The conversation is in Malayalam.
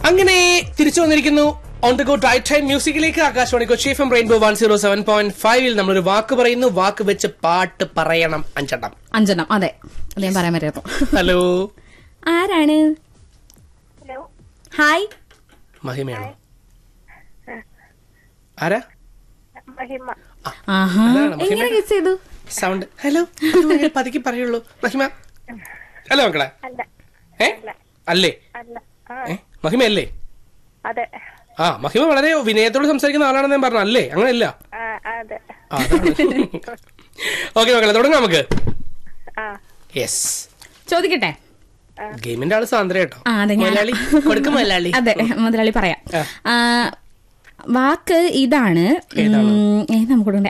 അങ്ങനെ തിരിച്ചു വന്നിരിക്കുന്നു on the go right time മ്യൂസിക്കിലേക്ക് Akashvani Kochi F M rainbow one zero seven point ഫൈവിൽ നമ്മളൊരു വാക്ക് പറയുന്നു വാക്ക് വെച്ച് പാട്ട് പറയണം അഞ്ചെണ്ണം അഞ്ചെണ്ണം അതെ അത് ഞാൻ പറയാൻ പറ്റുന്നു ഹലോ ആരാണ് ഹലോ ഹായ് മഹിമയാണോ ആരാ മഹിമ ആഹാ അതാണ് മഹിമ. എങ്ങനെ ഗസ് ചെയ്തു സൗണ്ട് ഹലോ പതുക്കി പറയുള്ളൂ മഹിമ ഹലോ മക്കളെ അല്ല ഏ അല്ലേ അല്ല ആ ഏ മഹിമ അല്ലേ അതെ ആ മഹിമ വളരെ വിനയത്തോട് സംസാരിക്കുന്ന ആളാണെന്ന് ഞാൻ പറഞ്ഞു അല്ലേ അങ്ങനെയല്ല ആ അതെ ഓക്കെ മക്കളെ തുടങ്ങാം നമുക്ക് ആ യെസ് ചോദിക്കട്ടെ ഗെയിമിന്റെ ആള് സാന്ദ്ര കേട്ടോ ആ അതെ ഞാൻ മലയാളി കൊടുക്കും മലയാളി അതെ മുതലാളി പറയാം ആ. ആ, വാക്ക് ഇതാണ് ഏതാണ്? ഉം, ഏത് നമുക്ക് കൊടുക്കണ്ടേ